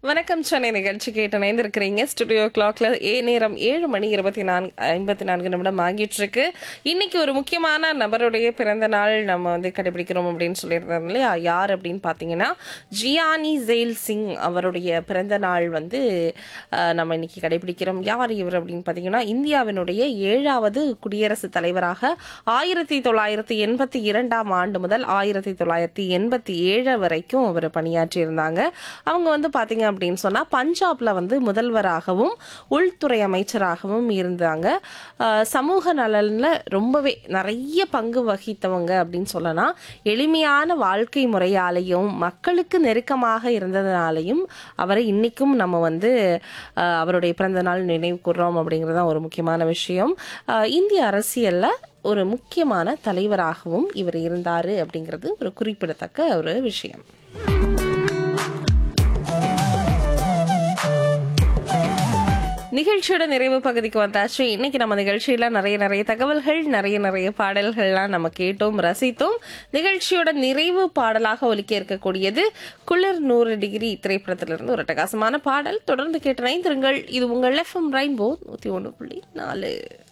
வணக்கம் சென்னை நிகழ்ச்சி கேட்டு இணைந்திருக்கிறீங்க ஸ்டுடியோ கிளாக்ல ஏ நேரம் ஏழு மணி இருபத்தி நான்கு ஐம்பத்தி நான்கு நிமிடம் ஆகிட்டு இருக்கு இன்னைக்கு ஒரு முக்கியமான நபருடைய பிறந்த நாள் நம்ம வந்து கடைபிடிக்கிறோம் அப்படின்னு சொல்லியிருந்தோம் இல்லையா யார் அப்படின்னு பார்த்தீங்கன்னா ஜியானி ஜெயில் சிங் அவருடைய பிறந்த நாள் வந்து அஹ், நம்ம இன்னைக்கு கடைபிடிக்கிறோம் யார் இவர் அப்படின்னு பார்த்தீங்கன்னா இந்தியாவினுடைய ஏழாவது குடியரசுத் தலைவராக ஆயிரத்தி தொள்ளாயிரத்தி எண்பத்தி இரண்டாம் ஆண்டு முதல் ஆயிரத்தி தொள்ளாயிரத்தி எண்பத்தி ஏழு வரைக்கும் அவர் பணியாற்றி இருந்தாங்க அவங்க வந்து பார்த்தீங்க அப்படின்னு சொன்னால் பஞ்சாப்ல வந்து முதல்வராகவும் உள்துறை அமைச்சராகவும் இருந்தாங்க அஹ் சமூக நலனில் ரொம்பவே நிறைய பங்கு வகித்தவங்க அப்படின்னு சொல்லலாம் எளிமையான வாழ்க்கை முறையாலையும் மக்களுக்கு நெருக்கமாக இருந்ததுனாலையும் அவரை இன்னைக்கும் நம்ம வந்து அஹ், அவருடைய பிறந்த நாள் நினைவு கூர்றோம் அப்படிங்கிறது தான் ஒரு முக்கியமான விஷயம் அஹ், இந்திய அரசியல்ல ஒரு முக்கியமான தலைவராகவும் இவர் இருந்தார் அப்படிங்கிறது ஒரு குறிப்பிடத்தக்க ஒரு விஷயம் நிகழ்ச்சியோட நிறைவு பகுதிக்கு வந்தாச்சு இன்னைக்கு நம்ம நிகழ்ச்சியில நிறைய நிறைய தகவல்கள் நிறைய நிறைய பாடல்கள்லாம் நம்ம கேட்டோம் ரசித்தோம் நிகழ்ச்சியோட நிறைவு பாடலாக ஒலிக்க இருக்கக்கூடியது குளிர் நூறு டிகிரி திரைப்படத்திலிருந்து ஒரு அட்டகாசமான பாடல் தொடர்ந்து கேட்டு இணைந்திருங்கள் இது உங்கள் எஃப்எம் ரெயின்போ நூத்தி ஒன்று புள்ளி நாலு